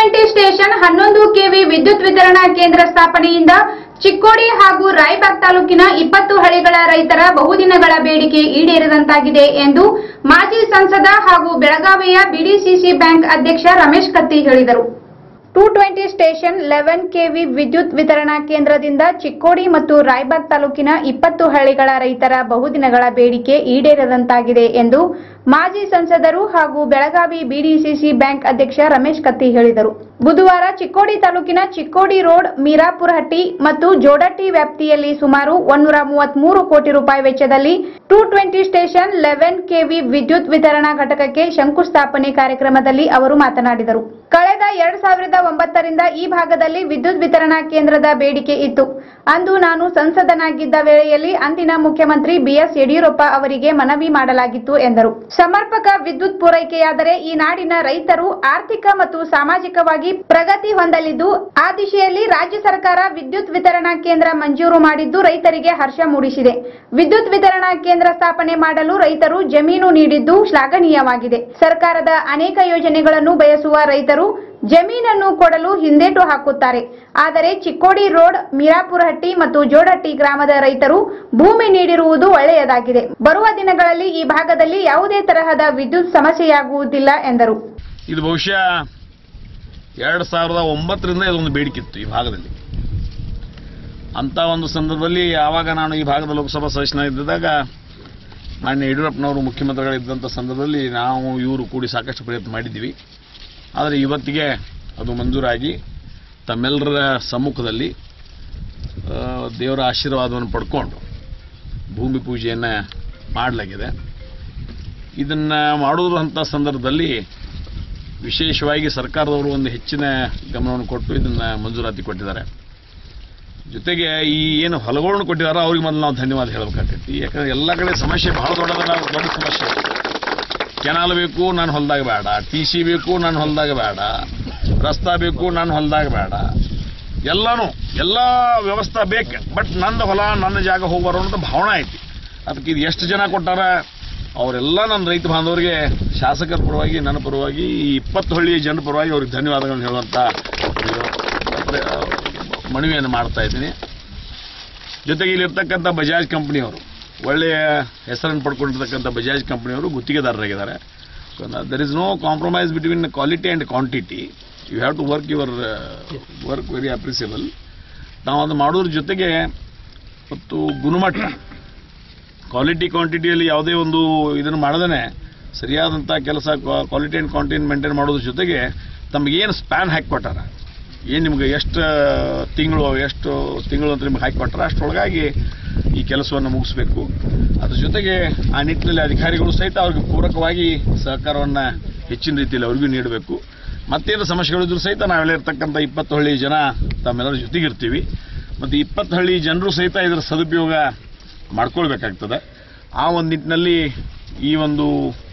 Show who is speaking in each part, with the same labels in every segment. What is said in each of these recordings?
Speaker 1: Twenty station ಹನ್ನೊಂದು KV ವಿದ್ಯುತ್ ವಿತರಣಾ ಕೇಂದ್ರ ಸ್ಥಾಪನೆಯಿಂದ ಚಿಕ್ಕೋಡಿ ಹಾಗೂ ರಾಯಬಾಗ್ ತಾಲೂಕಿನ ಇಪ್ಪತ್ತು ಹಳ್ಳಿಗಳ ರೈತರ ಬಹುದಿನಗಳ ಬೇಡಿಕೆ ಈಡೇರಿದಂತಾಗಿದೆ ಎಂದು ಮಾಜಿ ಸಂಸದ ಹಾಗೂ ಬೆಳಗಾವಿಯ ಬಿಡಿಸಿಸಿ ಬ್ಯಾಂಕ್ ಅಧ್ಯಕ್ಷ ರಮೇಶ್ ಕತ್ತಿ ಹೇಳಿದರು two twenty station eleven KV ವಿದ್ಯುತ್ ವಿತರಣಾ ಕೇಂದ್ರದಿಂದ ಚಿಕ್ಕೋಡಿ ಮತ್ತು ರಾಯಬಾಗ್ ತಾಲೂಕಿನ ಇಪ್ಪತ್ತು ಹಳ್ಳಿಗಳ ರೈತರ ಬಹುದಿನಗಳ ಬೇಡಿಕೆ ಈಡೇರದಂತಾಗಿದೆ ಎಂದು ಮಾಜಿ ಸಂಸದರು ಹಾಗೂ ಬೆಳಗಾವಿ ಬಿಡಿಸಿಸಿ ಬ್ಯಾಂಕ್ ಅಧ್ಯಕ್ಷ ರಮೇಶ್ ಕತ್ತಿ ಹೇಳಿದರು ಬುಧವಾರ ಚಿಕ್ಕೋಡಿ ತಾಲೂಕಿನ ಚಿಕ್ಕೋಡಿ ರೋಡ್ ಮೀರಾಪುರಹಟ್ಟಿ ಮತ್ತು ಜೋಡಟ್ಟಿ ವ್ಯಾಪ್ತಿಯಲ್ಲಿ ಸುಮಾರು ಒನ್ನೂರ ಮೂವತ್ಮೂರು ಕೋಟಿ ರೂಪಾಯಿ ವೆಚ್ಚದಲ್ಲಿ two twenty station eleven KV ವಿದ್ಯುತ್ ವಿತರಣಾ ಘಟಕಕ್ಕೆ ಶಂಕುಸ್ಥಾಪನೆ ಕಾರ್ಯಕ್ರಮದಲ್ಲಿ ಅವರು ಮಾತನಾಡಿದರು ಕಳೆದ ಎರಡ್ ಸಾವಿರದ ಒಂಬತ್ತರಿಂದ ಈ ಭಾಗದಲ್ಲಿ ವಿದ್ಯುತ್ ವಿತರಣಾ ಕೇಂದ್ರದ ಬೇಡಿಕೆ ಇತ್ತು ಅಂದು ನಾನು ಸಂಸದನಾಗಿದ್ದ ವೇಳೆಯಲ್ಲಿ ಅಂದಿನ ಮುಖ್ಯಮಂತ್ರಿ ಬಿಎಸ್ ಯಡಿಯೂರಪ್ಪ ಅವರಿಗೆ ಮನವಿ ಮಾಡಲಾಗಿತ್ತು ಎಂದರು ಸಮರ್ಪಕ ವಿದ್ಯುತ್ ಪೂರೈಕೆಯಾದರೆ ಈ ನಾಡಿನ ರೈತರು ಆರ್ಥಿಕ ಮತ್ತು ಸಾಮಾಜಿಕವಾಗಿ ಪ್ರಗತಿ ಹೊಂದಲಿದ್ದು ಆ ದಿಶೆಯಲ್ಲಿ ರಾಜ್ಯ ಸರ್ಕಾರ ವಿದ್ಯುತ್ ವಿತರಣಾ ಕೇಂದ್ರ ಮಂಜೂರು ಮಾಡಿದ್ದು ರೈತರಿಗೆ ಹರ್ಷ ಮೂಡಿಸಿದೆ ವಿದ್ಯುತ್ ವಿತರಣಾ ಕೇಂದ್ರ ಸ್ಥಾಪನೆ ಮಾಡಲು ರೈತರು ಜಮೀನು ನೀಡಿದ್ದು ಶ್ಲಾಘನೀಯವಾಗಿದೆ ಸರ್ಕಾರದ ಅನೇಕ ಯೋಜನೆಗಳನ್ನು ಬಯಸುವ ರೈತರು ಜಮೀನನ್ನು ಕೊಡಲು ಹಿಂದೇಟು ಹಾಕುತ್ತಾರೆ ಆದರೆ ಚಿಕ್ಕೋಡಿ ರೋಡ್ ಮೀರಾಪುರಹಟ್ಟಿ ಮತ್ತು ಜೋಡಟ್ಟಿ ಗ್ರಾಮದ ರೈತರು ಭೂಮಿ ನೀಡಿರುವುದು ಒಳ್ಳೆಯದಾಗಿದೆ ಬರುವ ದಿನಗಳಲ್ಲಿ ಈ ಭಾಗದಲ್ಲಿ ಯಾವುದೇ ತರಹದ ವಿದ್ಯುತ್ ಸಮಸ್ಯೆಯಾಗುವುದಿಲ್ಲ ಎಂದರು
Speaker 2: ಇದು ಬಹುಶಃ ಎರಡು ಸಾವಿರದ ಒಂಬತ್ತರಿಂದ ಇದೊಂದು ಬೇಡಿಕೆ ಇತ್ತು ಈ ಭಾಗದಲ್ಲಿ ಅಂಥ ಒಂದು ಸಂದರ್ಭದಲ್ಲಿ ಯಾವಾಗ ನಾನು ಈ ಭಾಗದ ಲೋಕಸಭಾ ಸದಸ್ಯನಾಗಿದ್ದಾಗ ಮಾನ್ಯ ಯಡಿಯೂರಪ್ಪನವರು ಮುಖ್ಯಮಂತ್ರಿಗಳಿದ್ದಂಥ ಸಂದರ್ಭದಲ್ಲಿ ನಾವು ಇವರು ಕೂಡಿ ಸಾಕಷ್ಟು ಪ್ರಯತ್ನ ಮಾಡಿದ್ದೀವಿ ಆದರೆ ಇವತ್ತಿಗೆ ಅದು ಮಂಜೂರಾಗಿ ತಮ್ಮೆಲ್ಲರ ಸಮ್ಮುಖದಲ್ಲಿ ಆ, ದೇವರ ಆಶೀರ್ವಾದವನ್ನು ಪಡ್ಕೊಂಡು ಭೂಮಿ ಪೂಜೆಯನ್ನು ಮಾಡಲಾಗಿದೆ ಇದನ್ನು ಮಾಡುವಂಥ ಸಂದರ್ಭದಲ್ಲಿ ವಿಶೇಷವಾಗಿ ಸರ್ಕಾರದವರು ಒಂದು ಹೆಚ್ಚಿನ ಗಮನವನ್ನು ಕೊಟ್ಟು ಇದನ್ನು ಮಂಜೂರಾತಿ ಕೊಟ್ಟಿದ್ದಾರೆ ಜೊತೆಗೆ ಈ ಏನು ಹೊಲಗಳನ್ನು ಕೊಟ್ಟಿದಾರೋ ಅವ್ರಿಗೆ ಮೊದಲು ನಾವು ಧನ್ಯವಾದ ಹೇಳಬೇಕಾಗ್ತೈತಿ ಯಾಕಂದ್ರೆ ಎಲ್ಲ ಕಡೆ ಸಮಸ್ಯೆ ಬಹಳ ದೊಡ್ಡದ ದೊಡ್ಡ ಸಮಸ್ಯೆ ಕೆನಾಲ್ ಬೇಕು ನಾನು ಹೊಲದಾಗ ಬೇಡ ಟಿ ಸಿ ಬೇಕು ನಾನು ಹೊಲದಾಗ ಬೇಡ ರಸ್ತಾ ಬೇಕು ನಾನು ಹೊಲದಾಗ ಬೇಡ ಎಲ್ಲನೂ ಎಲ್ಲ ವ್ಯವಸ್ಥೆ ಬೇಕು ಬಟ್ ನಂದು ಹೊಲ ನನ್ನ ಜಾಗ ಹೋಗ್ಬಾರೋ ಅಂತ ಭಾವನೆ ಐತಿ ಅದಕ್ಕೆ ಇದು ಎಷ್ಟು ಜನ ಕೊಟ್ಟಾರ ಅವರೆಲ್ಲ ನನ್ನ ರೈತ ಬಾಂಧವರಿಗೆ ಶಾಸಕರ ಪರವಾಗಿ ನನ್ನ ಪರವಾಗಿ ಈ ಇಪ್ಪತ್ತು ಹಳ್ಳಿಯ ಜನರ ಪರವಾಗಿ ಅವ್ರಿಗೆ ಧನ್ಯವಾದಗಳನ್ನು ಹೇಳುವಂಥ ಒಂದು ಮನವಿಯನ್ನು ಮಾಡ್ತಾ ಇದ್ದೀನಿ ಜೊತೆಗೆ ಇಲ್ಲಿರ್ತಕ್ಕಂಥ ಬಜಾಜ್ ಕಂಪ್ನಿಯವರು ಒಳ್ಳೆಯ ಹೆಸರನ್ನು ಪಡ್ಕೊಂಡಿರ್ತಕ್ಕಂಥ ಬಜಾಜ್ ಕಂಪ್ನಿಯವರು ಗುತ್ತಿಗೆದಾರರಾಗಿದ್ದಾರೆ there is no compromise between quality and quantity you have to work your work very appreciable ನಾವು ಅದು ಮಾಡೋದ್ರ ಜೊತೆಗೆ ಮತ್ತು ಗುಣಮಟ್ಟ ಕ್ವಾಲಿಟಿ ಕ್ವಾಂಟಿಟಿಯಲ್ಲಿ ಯಾವುದೇ ಒಂದು ಇದನ್ನು ಮಾಡದೇ ಸರಿಯಾದಂಥ ಕೆಲಸ ಕ್ವಾಲಿಟಿ ಆ್ಯಂಡ್ ಕ್ವಾಂಟಿಟಿ ಮೇಂಟೈನ್ ಮಾಡೋದ್ರ ಜೊತೆಗೆ ತಮಗೇನು ಸ್ಪ್ಯಾನ್ ಹಾಕಿಕೊಟ್ಟಾರ ಏನು ನಿಮ್ಗೆ ಎಷ್ಟು ತಿಂಗಳು ಎಷ್ಟು ತಿಂಗಳು ಅಂತ ನಿಮ್ಗೆ ಹಾಕಿಕೊಟ್ಟಾರ ಅಷ್ಟರೊಳಗಾಗಿ ಈ ಕೆಲಸವನ್ನು ಮುಗಿಸ್ಬೇಕು ಅದ್ರ ಜೊತೆಗೆ ಆ ನಿಟ್ಟಿನಲ್ಲಿ ಅಧಿಕಾರಿಗಳು ಸಹಿತ ಅವ್ರಿಗೆ ಪೂರಕವಾಗಿ ಸಹಕಾರವನ್ನು ಹೆಚ್ಚಿನ ರೀತಿಯಲ್ಲಿ ಅವ್ರಿಗೂ ನೀಡಬೇಕು ಮತ್ತೇನು ಸಮಸ್ಯೆಗಳಿದ್ರು ಸಹಿತ ನಾವೆಲ್ಲ ಇರ್ತಕ್ಕಂಥ ಇಪ್ಪತ್ತು ಹಳ್ಳಿ ಜನ ತಮ್ಮೆಲ್ಲರ ಜೊತೆಗಿರ್ತೀವಿ ಮತ್ತು ಇಪ್ಪತ್ತು ಹಳ್ಳಿ ಜನರು ಸಹಿತ ಇದರ ಸದುಪಯೋಗ ಮಾಡ್ಕೊಳ್ಬೇಕಾಗ್ತದೆ ಆ ಒಂದು ನಿಟ್ಟಿನಲ್ಲಿ ಈ ಒಂದು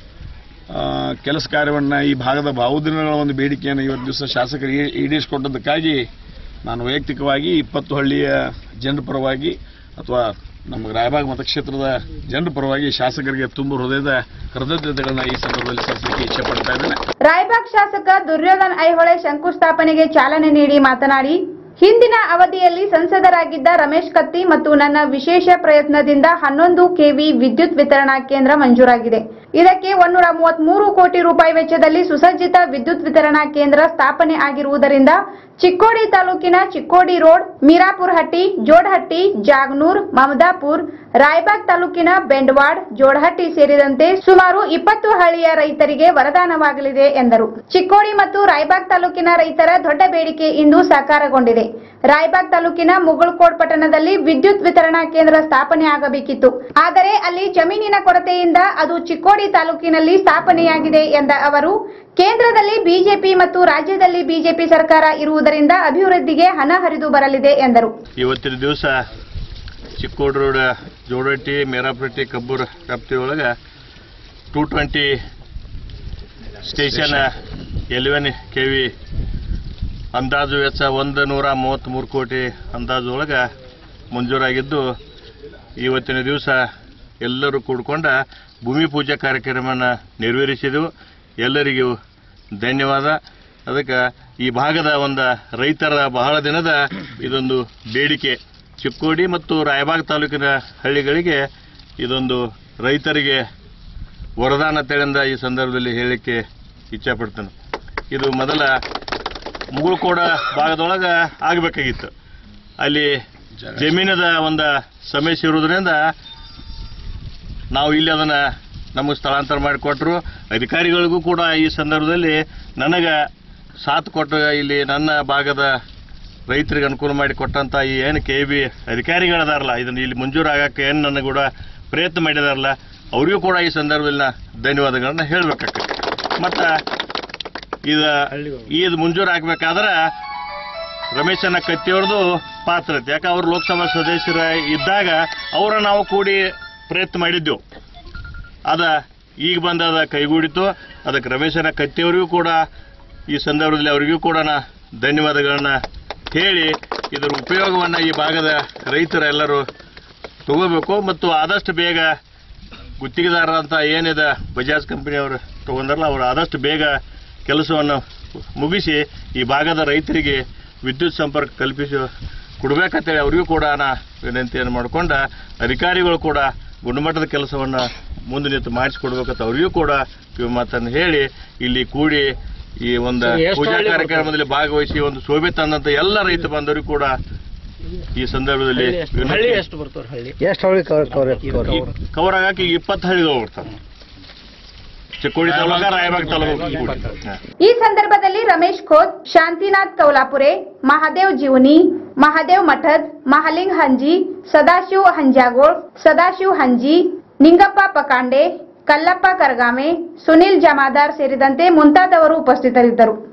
Speaker 2: ಆ, ಕೆಲಸ ಕಾರ್ಯವನ್ನು ಈ ಭಾಗದ ಬಹುದಿನಗಳ ಒಂದು ಬೇಡಿಕೆಯನ್ನು ಇವತ್ತು ದಿವಸ ಶಾಸಕರು ಈ- ಈಡೇರಿಸಿಕೊಟ್ಟದ್ದಕ್ಕಾಗಿ ನಾನು ವೈಯಕ್ತಿಕವಾಗಿ ಇಪ್ಪತ್ತು ಹಳ್ಳಿಯ ಜನರ ಪರವಾಗಿ ಅಥವಾ ನಮ್ಮ ರಾಯಬಾಗ್ ಮತಕ್ಷೇತ್ರದ ಜನರ ಪರವಾಗಿ ಶಾಸಕರಿಗೆ ತುಂಬ ಹೃದಯದ ಕೃತಜ್ಞತೆಗಳನ್ನ ಈ ಸಂದರ್ಭದಲ್ಲಿ ಸಲ್ಲಿಸಲಿಕ್ಕೆ ಇಚ್ಛೆ ಪಡ್ತಾ ಇದ್ದೇನೆ
Speaker 1: ರಾಯಬಾಗ್ ಶಾಸಕ ದುರ್ಯೋಧನ್ ಐಹೊಳೆ ಶಂಕುಸ್ಥಾಪನೆಗೆ ಚಾಲನೆ ನೀಡಿ ಮಾತನಾಡಿ ಹಿಂದಿನ ಅವಧಿಯಲ್ಲಿ ಸಂಸದರಾಗಿದ್ದ ರಮೇಶ್ ಕತ್ತಿ ಮತ್ತು ನನ್ನ ವಿಶೇಷ ಪ್ರಯತ್ನದಿಂದ ಹನ್ನೊಂದು ಕೆವಿ ವಿದ್ಯುತ್ ವಿತರಣಾ ಕೇಂದ್ರ ಮಂಜೂರಾಗಿದೆ ಇದಕ್ಕೆ ಒನ್ನೂರ ಮೂವತ್ಮೂರು ಕೋಟಿ ರೂಪಾಯಿ ವೆಚ್ಚದಲ್ಲಿ ಸುಸಜ್ಜಿತ ವಿದ್ಯುತ್ ವಿತರಣಾ ಕೇಂದ್ರ ಸ್ಥಾಪನೆ ಆಗಿರುವುದರಿಂದ ಚಿಕ್ಕೋಡಿ ತಾಲೂಕಿನ ಚಿಕ್ಕೋಡಿ ರೋಡ್ ಮೀರಾಪುರಹಟ್ಟಿ ಜೋಡಹಟ್ಟಿ ಜಾಗ್ನೂರ್ ಮಮದಾಪುರ್ ರಾಯಬಾಗ್ ತಾಲೂಕಿನ ಬೆಂಡವಾಡ್ ಜೋಡಹಟ್ಟಿ ಸೇರಿದಂತೆ ಸುಮಾರು ಇಪ್ಪತ್ತು ಹಳ್ಳಿಯ ರೈತರಿಗೆ ವರದಾನವಾಗಲಿದೆ ಎಂದರು ಚಿಕ್ಕೋಡಿ ಮತ್ತು ರಾಯಬಾಗ್ ತಾಲೂಕಿನ ರೈತರ ದೊಡ್ಡ ಬೇಡಿಕೆ ಇಂದು ಸಾಕಾರಗೊಂಡಿದೆ ರಾಯಬಾಗ್ ತಾಲೂಕಿನ ಮುಗುಳ್ಕೋಡ್ ಪಟ್ಟಣದಲ್ಲಿ ವಿದ್ಯುತ್ ವಿತರಣಾ ಕೇಂದ್ರ ಸ್ಥಾಪನೆ ಆಗಬೇಕಿತ್ತು ಆದರೆ ಅಲ್ಲಿ ಜಮೀನಿನ ಕೊರತೆಯಿಂದ ಅದು ಚಿಕ್ಕೋಡಿ ತಾಲೂಕಿನಲ್ಲಿ ಸ್ಥಾಪನೆಯಾಗಿದೆ ಎಂದ ಅವರು ಕೇಂದ್ರದಲ್ಲಿ ಬಿಜೆಪಿ ಮತ್ತು ರಾಜ್ಯದಲ್ಲಿ ಬಿಜೆಪಿ ಸರ್ಕಾರ ಇರುವುದರಿಂದ ಅಭಿವೃದ್ಧಿಗೆ ಹಣ ಹರಿದು ಬರಲಿದೆ ಎಂದರು
Speaker 3: ಇವತ್ತಿನ ದಿವಸ ಚಿಕ್ಕೋಡ್ ರೋಡ್ ಜೋಡಟ್ಟಿ ಮೇರಾಪಟ್ಟಿ ಕಬ್ಬೂರ್ ವ್ಯಾಪ್ತಿಯೊಳಗೆ two twenty station eleven K V ಅಂದಾಜು ವೆಚ್ಚ ಒಂದು ನೂರ ಮೂವತ್ತ್ಮೂರು ಕೋಟಿ ಅಂದಾಜು ಒಳಗೆ ಮಂಜೂರಾಗಿದ್ದು ಇವತ್ತಿನ ದಿವಸ ಎಲ್ಲರೂ ಕೂಡ್ಕೊಂಡ ಭೂಮಿ ಪೂಜೆ ಕಾರ್ಯಕ್ರಮವನ್ನು ನೆರವೇರಿಸಿದೆವು ಎಲ್ಲರಿಗೂ ಧನ್ಯವಾದ ಅದಕ್ಕೆ ಈ ಭಾಗದ ಒಂದು ರೈತರ ಬಹಳ ದಿನದ ಇದೊಂದು ಬೇಡಿಕೆ ಚಿಕ್ಕೋಡಿ ಮತ್ತು ರಾಯಬಾಗ್ ತಾಲೂಕಿನ ಹಳ್ಳಿಗಳಿಗೆ ಇದೊಂದು ರೈತರಿಗೆ ವರದಾನ ತೆಳೆಂದ ಈ ಸಂದರ್ಭದಲ್ಲಿ ಹೇಳಲಿಕ್ಕೆ ಇಚ್ಛಪಡ್ತೇನೆ ಇದು ಮೊದಲ ಮುಗುಳ್ಕೋಡ ಭಾಗದೊಳಗ ಆಗಬೇಕಾಗಿತ್ತು ಅಲ್ಲಿ ಜಮೀನದ ಒಂದು ಸಮಸ್ಯೆ ಇರೋದ್ರಿಂದ ನಾವು ಇಲ್ಲಿ ಅದನ್ನ ನಮಗೆ ಸ್ಥಳಾಂತರ ಮಾಡಿಕೊಟ್ರು ಅಧಿಕಾರಿಗಳಿಗೂ ಕೂಡ ಈ ಸಂದರ್ಭದಲ್ಲಿ ನನಗೆ ಸಾಥ್ ಕೊಟ್ಟು ಇಲ್ಲಿ ನನ್ನ ಭಾಗದ ರೈತರಿಗೆ ಅನುಕೂಲ ಮಾಡಿ ಕೊಟ್ಟಂತ ಈ ಏನು ಕೆ ಬಿ ಅಧಿಕಾರಿಗಳದಾರಲ್ಲ ಇದನ್ನ ಇಲ್ಲಿ ಮಂಜೂರಾಗಕ್ಕೆ ಏನು ನನ್ನ ಕೂಡ ಪ್ರಯತ್ನ ಮಾಡಿದಾರಲ್ಲ ಅವರಿಗೂ ಕೂಡ ಈ ಸಂದರ್ಭದಲ್ಲಿ ನಾ ಧನ್ಯವಾದಗಳನ್ನ ಹೇಳಬೇಕಾಗ್ತದೆ ಮತ್ತು ಇದು ಇದು ಮಂಜೂರು ಆಗ್ಬೇಕಾದ್ರೆ ರಮೇಶನ ಕತ್ತಿಯವ್ರದ್ದು ಪಾತ್ರ ಐತಿ ಯಾಕೆ ಅವ್ರು ಲೋಕಸಭಾ ಸದಸ್ಯರ ಇದ್ದಾಗ ಅವರ ನಾವು ಕೂಡಿ ಪ್ರಯತ್ನ ಮಾಡಿದ್ದೆವು ಅದ ಈಗ ಬಂದದ ಕೈಗೂಡಿತು ಅದಕ್ಕೆ ರಮೇಶನ ಕತ್ತಿಯವರಿಗೂ ಕೂಡ ಈ ಸಂದರ್ಭದಲ್ಲಿ ಅವರಿಗೂ ಕೂಡ ನಾ ಧನ್ಯವಾದಗಳನ್ನ ಹೇಳಿ ಇದರ ಉಪಯೋಗವನ್ನು ಈ ಭಾಗದ ರೈತರೆಲ್ಲರೂ ತಗೋಬೇಕು ಮತ್ತು ಆದಷ್ಟು ಬೇಗ ಗುತ್ತಿಗೆದಾರ ಅಂತ ಏನಿದೆ ಬಜಾಜ್ ಕಂಪನಿಯವರು ತಗೊಂಡಾರಲ್ಲ ಅವರು ಆದಷ್ಟು ಬೇಗ ಕೆಲಸವನ್ನು ಮುಗಿಸಿ ಈ ಭಾಗದ ರೈತರಿಗೆ ವಿದ್ಯುತ್ ಸಂಪರ್ಕ ಕಲ್ಪಿಸಿ ಕೊಡ್ಬೇಕಂತೇಳಿ ಅವರಿಗೂ ಕೂಡ ನಾ ವಿನಂತಿಯನ್ನು ಮಾಡಿಕೊಂಡ ಅಧಿಕಾರಿಗಳು ಕೂಡ ಗುಣಮಟ್ಟದ ಕೆಲಸವನ್ನು ಮುಂದೆ ನಿಂತು ಮಾಡಿಸಿಕೊಡ್ಬೇಕಂತ ಅವರಿಗೂ ಕೂಡ ಕಿವಿ ಮಾತನ್ನು ಹೇಳಿ ಇಲ್ಲಿ ಕೂಡಿ ಈ ಒಂದು ಪೂಜಾ ಕಾರ್ಯಕ್ರಮದಲ್ಲಿ ಭಾಗವಹಿಸಿ ಒಂದು ಶೋಭೆ ತಂದಂತ ಎಲ್ಲ ರೈತ ಬಾಂಧವರಿಗೂ ಕೂಡ ಈ ಸಂದರ್ಭದಲ್ಲಿ ವಿನಂತಿ
Speaker 4: ಎಷ್ಟು ಬರ್ತಾವ್ರ ಹಳ್ಳಿ
Speaker 5: ಎಷ್ಟು ಹಳ್ಳಿ ಕವರ್ ಕವರ್
Speaker 3: ಕವರ್ ಆಗಾಕಿ ಈಗ ಇಪ್ಪತ್ತು ಹಳ್ಳಿಗಳು ಬರ್ತಾವೆ ಚಿಕ್ಕೋಡಿ ತಾಲೂಕ ರಾಯಬಾಗ್ ತಾಲೂಕು ಕೂಡಿ ಹಾ.
Speaker 1: ಈ ಸಂದರ್ಭದಲ್ಲಿ ರಮೇಶ್ ಖೋತ್ ಶಾಂತಿನಾಥ್ ಕೌಲಾಪುರೆ ಮಹಾದೇವ್ ಜೀವನಿ ಮಹಾದೇವ್ ಮಠದ್ ಮಹಾಲಿಂಗ್ ಹಂಜಿ ಸದಾಶಿವ್ ಹಂಜಾಗೋಳ್ ಸದಾಶಿವ್ ಹಂಜಿ ನಿಂಗಪ್ಪ ಪಕಾಂಡೆ ಕಲ್ಲಪ್ಪ ಕರಗಾಮೆ ಸುನಿಲ್ ಜಮಾದಾರ್ ಸೇರಿದಂತೆ ಮುಂತಾದವರು ಉಪಸ್ಥಿತರಿದ್ದರು